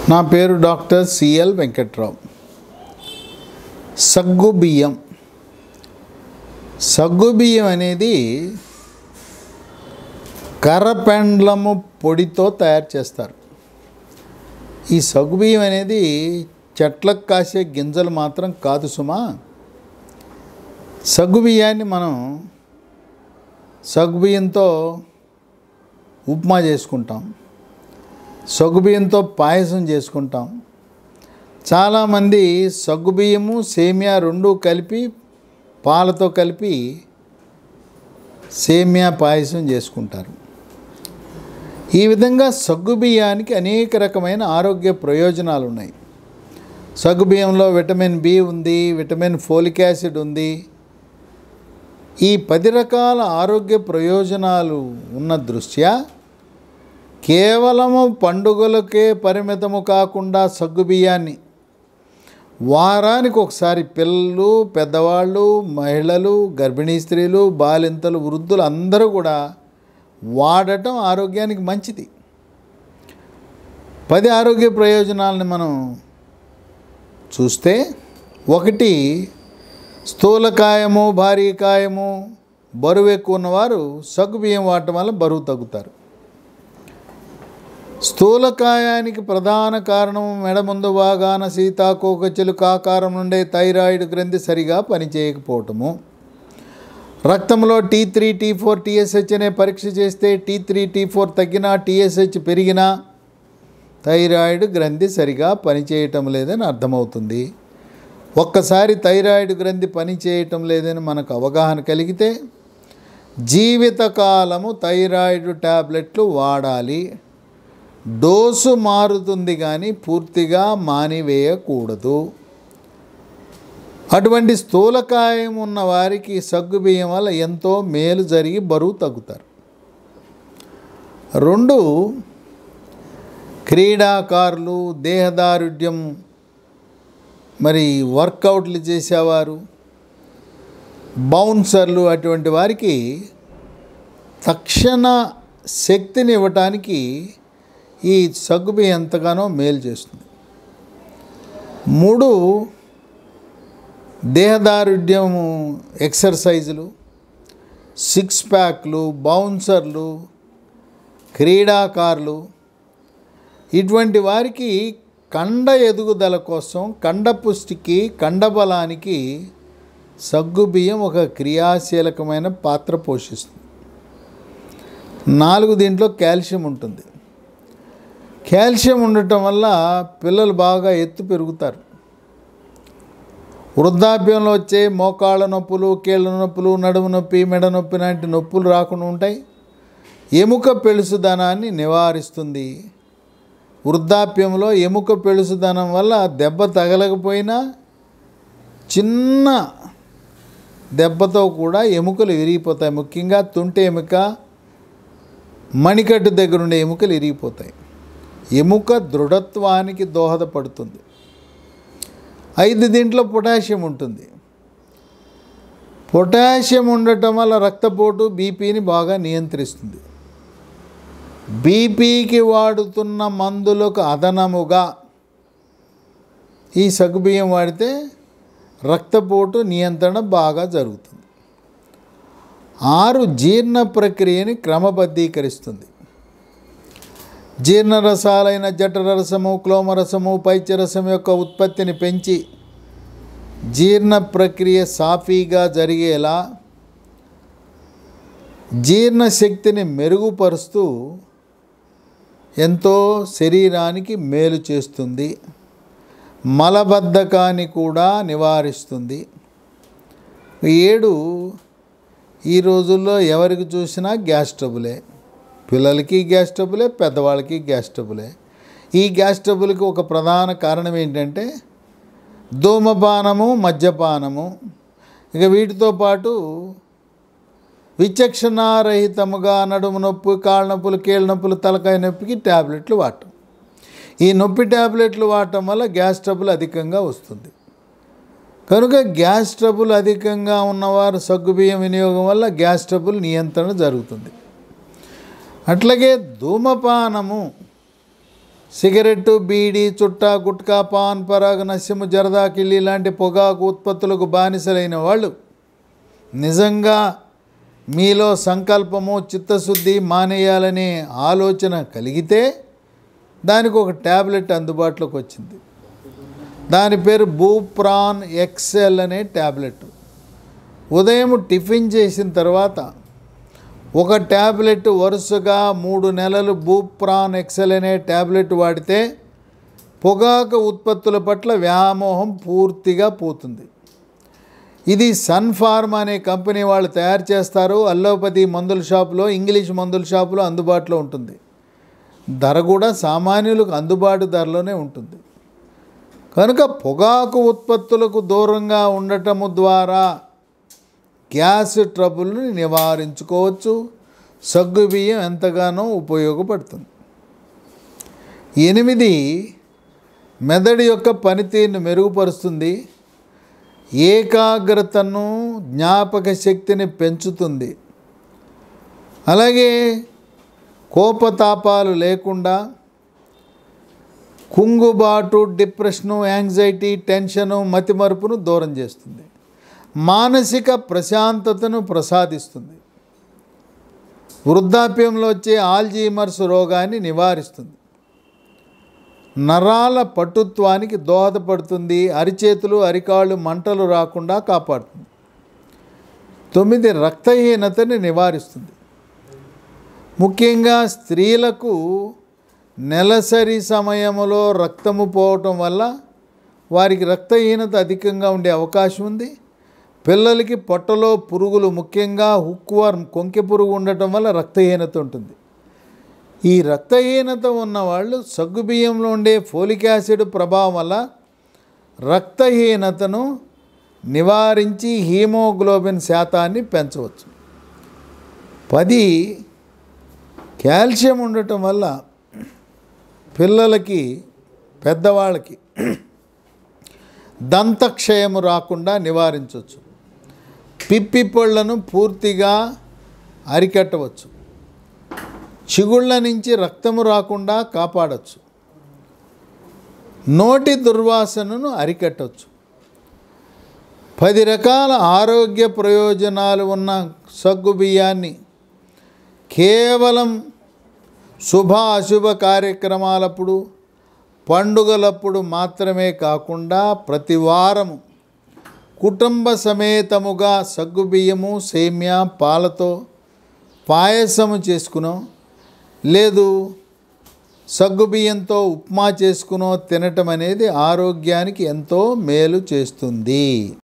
నా పేరు doctor CL Venkatrao సగ్గు బియ్యం సగ్గు బియ్యం అనేది కర్రపెండ్లము పొడితో తయారు చేస్తారు ఈ సగ్గు బియ్యం అనేది చెట్లకు కాసే గింజలు మాత్రం కాదు సుమా సగ్గు బియ్యాన్ని మనం సగ్గు బియ్యంతో ఉప్మా చేసుకుంటాం సగ్గుబియ్యంతో పాయసం చేసుకుంటాం చాలామంది సగ్గుబియ్యము సేమియా రెండు కలిపి పాలతో కలిపి సేమియా పాయసం చేసుకుంటారు ఈ విధంగా సగ్గుబియ్యానికి అనేక రకమైన ఆరోగ్య ప్రయోజనాలు ఉన్నాయి సగ్గుబియ్యంలో విటమిన్ బి ఉంది విటమిన్ ఫోలిక్ యాసిడ్ ఉంది ఈ పది రకాల ఆరోగ్య ప్రయోజనాలు ఉన్న దృష్ట్యా కేవలము పండుగలకే పరిమితము కాకుండా సగ్గుబియ్యాన్ని వారానికి ఒకసారి పిల్లలు పెద్దవాళ్ళు మహిళలు గర్భిణీ స్త్రీలు బాలింతలు వృద్ధులు అందరూ కూడా వాడటం ఆరోగ్యానికి మంచిది పది ఆరోగ్య ప్రయోజనాలని మనం చూస్తే ఒకటి స్థూలకాయము భారీకాయము బరువు ఎక్కువ ఉన్నవారు సగ్గుబియ్యం వాడటం వల్ల బరువు తగ్గుతారు స్థూలకాయానికి ప్రధాన కారణం మెడ ముందు భాగాన సీతాకోకచిలుక ఆకారం నుండే థైరాయిడ్ గ్రంథి సరిగా పనిచేయకపోవటము రక్తంలో T three T four TSH అనే పరీక్ష చేస్తే టీ త్రీ టీ ఫోర్ తగ్గినా టీఎస్హెచ్ పెరిగినా థైరాయిడ్ గ్రంథి సరిగా పనిచేయటం లేదని అర్థమవుతుంది ఒక్కసారి థైరాయిడ్ గ్రంథి పనిచేయటం లేదని మనకు అవగాహన కలిగితే జీవితకాలము థైరాయిడ్ ట్యాబ్లెట్లు వాడాలి డోసు మారుతుంది కానీ పూర్తిగా మానివేయకూడదు అటువంటి స్థూలకాయం ఉన్న వారికి సగ్గుబియ్యం వల్ల ఎంతో మేలు జరిగి బరువు తగ్గుతారు రెండు క్రీడాకారులు దేహదారుఢ్యం మరి వర్కౌట్లు చేసేవారు బౌన్సర్లు అటువంటి వారికి తక్షణ శక్తిని ఇవ్వటానికి ఈ సగ్గుబి ఎంతగానో మేలు చేస్తుంది మూడు దేహదారుఢ్యము ఎక్సర్సైజులు సిక్స్ ప్యాక్లు బౌన్సర్లు క్రీడాకారులు ఇటువంటి వారికి కండ ఎదుగుదల కోసం కండ పుష్టికి కండబలానికి సగ్గుబియ్యం ఒక క్రియాశీలకమైన పాత్ర పోషిస్తుంది నాలుగు దీంట్లో కాల్షియం ఉంటుంది కాల్షియం ఉండటం వల్ల పిల్లలు బాగా ఎత్తు పెరుగుతారు వృద్ధాప్యంలో వచ్చే మోకాళ్ళ నొప్పులు కీళ్ళ నొప్పులు నడుము నొప్పి మెడ నొప్పి లాంటి నొప్పులు రాకుండా ఉంటాయి ఎముక పెళుసుదనాన్ని నివారిస్తుంది వృద్ధాప్యంలో ఎముక పెళుసుదనం వల్ల దెబ్బ తగలకపోయినా చిన్న దెబ్బతో కూడా ఎముకలు విరిగిపోతాయి ముఖ్యంగా తుంటె ఎముక మణికట్టు దగ్గర ఉండే ఎముకలు విరిగిపోతాయి ఎముక దృఢత్వానికి దోహదపడుతుంది ఐదు దీంట్లో పొటాషియం ఉంటుంది పొటాషియం ఉండటం వల్ల రక్తపోటు బీపీని బాగా నియంత్రిస్తుంది బీపీకి వాడుతున్న మందులకు అదనముగా ఈ సగ్గుబియ్యం వాడితే రక్తపోటు నియంత్రణ బాగా జరుగుతుంది ఆరు జీర్ణ ప్రక్రియని క్రమబద్ధీకరిస్తుంది జీర్ణరసాలైన జఠరరసము క్లోమరసము పైత్యరసం యొక్క ఉత్పత్తిని పెంచి జీర్ణ ప్రక్రియ సాఫీగా జరిగేలా జీర్ణశక్తిని మెరుగుపరుస్తూ ఎంతో శరీరానికి మేలు చేస్తుంది మలబద్ధకాన్ని కూడా నివారిస్తుంది ఏడు ఈ రోజుల్లో ఎవరికి చూసినా గ్యాస్ ట్రబులే పిల్లలకి గ్యాస్ ట్రబులే పెద్దవాళ్ళకి గ్యాస్ ట్రబులే ఈ గ్యాస్ ట్రబుల్కి ఒక ప్రధాన కారణం ఏంటంటే ధూమపానము మద్యపానము ఇక వీటితో పాటు విచక్షణారహితముగా నడుము నొప్పి కాళ్ళ నొప్పులు కీళ్ళ నొప్పులు తలకాయ నొప్పికి ట్యాబ్లెట్లు వాడటం ఈ నొప్పి ట్యాబ్లెట్లు వాడటం వల్ల గ్యాస్ ట్రబుల్ అధికంగా వస్తుంది కనుక గ్యాస్ ట్రబుల్ అధికంగా ఉన్నవారు సగ్గుబియ్యం వినియోగం వల్ల గ్యాస్ ట్రబుల్ నియంత్రణ జరుగుతుంది అట్లాగే ధూమపానము సిగరెట్టు బీడీ చుట్టా గుట్కా పాన్ పరాగ్ నస్యము జరదా కిళ్ళి లాంటి పొగాకు ఉత్పత్తులకు బానిసలైన వాళ్ళు నిజంగా మీలో సంకల్పము చిత్తశుద్ధి మానేయాలనే ఆలోచన కలిగితే దానికి ఒక ట్యాబ్లెట్ అందుబాటులోకి వచ్చింది దాని పేరు బూప్రాన్ ఎక్సెల్ అనే ట్యాబ్లెట్ ఉదయం టిఫిన్ చేసిన తర్వాత ఒక ట్యాబ్లెట్ వరుసగా మూడు నెలలు బూప్రాన్ ఎక్సెల్ అనే ట్యాబ్లెట్ వాడితే పొగాకు ఉత్పత్తుల పట్ల వ్యామోహం పూర్తిగా పోతుంది ఇది సన్ ఫార్మ్ అనే కంపెనీ వాళ్ళు తయారు చేస్తారు అల్లోపతి మందుల షాపులో ఇంగ్లీష్ మందుల షాపులో అందుబాటులో ఉంటుంది ధర కూడా సామాన్యులకు అందుబాటు ధరలోనే ఉంటుంది కనుక పొగాకు ఉత్పత్తులకు దూరంగా ఉండటము ద్వారా గ్యాస్ ట్రబుల్ని నివారించుకోవచ్చు సగ్గు బియ్యం ఎంతగానో ఉపయోగపడుతుంది ఎనిమిది మెదడు యొక్క పనితీరును మెరుగుపరుస్తుంది ఏకాగ్రతను జ్ఞాపక శక్తిని పెంచుతుంది అలాగే కోపతాపాలు లేకుండా కుంగుబాటు డిప్రెషను యాంగ్జైటీ టెన్షను మతిమరుపును దూరం చేస్తుంది మానసిక ప్రశాంతతను ప్రసాదిస్తుంది వృద్ధాప్యంలో వచ్చే ఆల్జీమర్స్ రోగాన్ని నివారిస్తుంది నరాల పటుత్వానికి దోహదపడుతుంది అరిచేతులు అరికాళ్ళు మంటలు రాకుండా కాపాడుతుంది తొమ్మిది రక్తహీనతని నివారిస్తుంది ముఖ్యంగా స్త్రీలకు నెలసరి సమయంలో రక్తము పోవటం వల్ల వారికి రక్తహీనత అధికంగా ఉండే అవకాశం ఉంది పిల్లలకి పొట్టలో పురుగులు ముఖ్యంగా హుక్వర్మ్ కొంకె పురుగు ఉండటం వల్ల రక్తహీనత ఉంటుంది ఈ రక్తహీనత ఉన్నవాళ్ళు సగ్గుబియ్యంలో ఉండే ఫోలిక్ యాసిడ్ ప్రభావం వల్ల రక్తహీనతను నివారించి హీమోగ్లోబిన్ శాతాన్ని పెంచవచ్చు పది కాల్షియం ఉండటం వల్ల పిల్లలకి పెద్దవాళ్ళకి దంతక్షయము రాకుండా నివారించవచ్చు పిప్పి పళ్ళను పూర్తిగా అరికట్టవచ్చు చిగుళ్ళ నుంచి రక్తము రాకుండా కాపాడవచ్చు నోటి దుర్వాసనను అరికట్టవచ్చు పది రకాల ఆరోగ్య ప్రయోజనాలు ఉన్న సగ్గు బియ్యాన్ని కేవలం శుభ అశుభ కార్యక్రమాలప్పుడు పండుగలప్పుడు మాత్రమే కాకుండా ప్రతి వారము కుటుంబ సమేతముగా సగ్గుబియ్యము సేమ్యా పాలతో పాయసము చేసుకునో లేదు సగ్గుబియ్యంతో ఉప్మా చేసుకునో తినటం అనేది ఆరోగ్యానికి ఎంతో మేలు చేస్తుంది